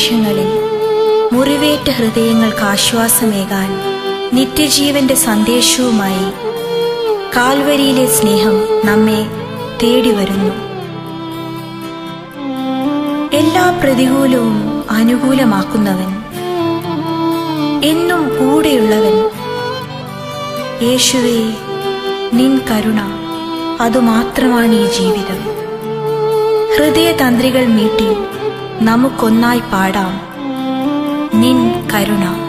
നിമിഷങ്ങളിൽ മുറിവേറ്റ ഹൃദയങ്ങൾക്ക് ആശ്വാസമേകാൻ നിത്യജീവന്റെ സന്ദേശവുമായി കാൽവരിയിലെ സ്നേഹം നമ്മെ തേടി വരുന്നു എല്ലാ പ്രതികൂലവും അനുകൂലമാക്കുന്നവൻ എന്നും കൂടെയുള്ളവൻ യേശുവേ നിൻ കരുണ അതുമാത്രമാണ് ഈ ജീവിതം ഹൃദയതന്ത്രികൾ മീട്ടി നമുക്കൊന്നായി പാടാം നിൻ കരുണ